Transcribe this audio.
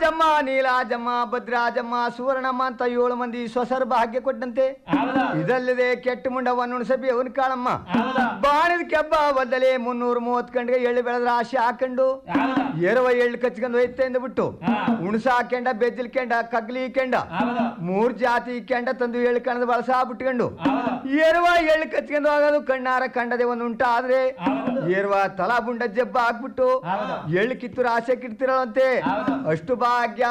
ರಾಜಮ್ಮ ನೀಲಾಜಮ್ಮ ಭದ್ರಾಜಮ್ಮ ಸುವರ್ಣಮ್ಮ ಅಂತ ಏಳು ಮಂದಿ ಸ್ವಸರ್ ಭಾಗ್ಯ ಕೊಟ್ಟಂತೆ ಇದಲ್ಲದೆ ಕೆಟ್ಟ ಮುಂಡವನ್ನು ಉಣಸಬಿ ಅವನ್ ಕಾಳಮ್ಮ ಬಾಣಿದ ಕೆಬ್ಬ ಬದ್ದಲೆ ಮುನ್ನೂರ ಮೂವತ್ ಗಂಟೆಗೆ ಎಳ್ಳು ಬೆಳೆದ್ರ ಆಸೆ ಹಾಕೊಂಡು ಎರವ ಎಳ್ಳು ಕಚ್ಕೊಂಡು ಹೋಯ್ತೆ ಬಿಟ್ಟು ಉಣಸ ಹಾಕ್ಯಂಡ ಬೆಜ್ಜಲ್ಕೆಂಡ ಕಗ್ಲಿ ಕೆಂಡ ಮೂರ್ ಜಾತಿ ಕೆಂಡ ತಂದು ಎಳ್ಳು ಕಣದ ಬಳಸ ಬಿಟ್ಕೊಂಡು ಏರುವ ಎಳ್ಳು ಕಚ್ಕೊಂಡು ಹೋಗೋದು ಕಣ್ಣಾರ ಕಂಡದೆ ಒಂದು ಉಂಟ ಆದ್ರೆ ಏರುವ ತಲಾ ಬುಂಡ ಜಬ್ಬ ಹಾಕ್ಬಿಟ್ಟು ಎಳ್ಳು ಕಿತ್ತೂರು ಆಸೆ ಕಿಡ್ತಿರಳಂತೆ ಅಷ್ಟು ಭಾಗ್ಯ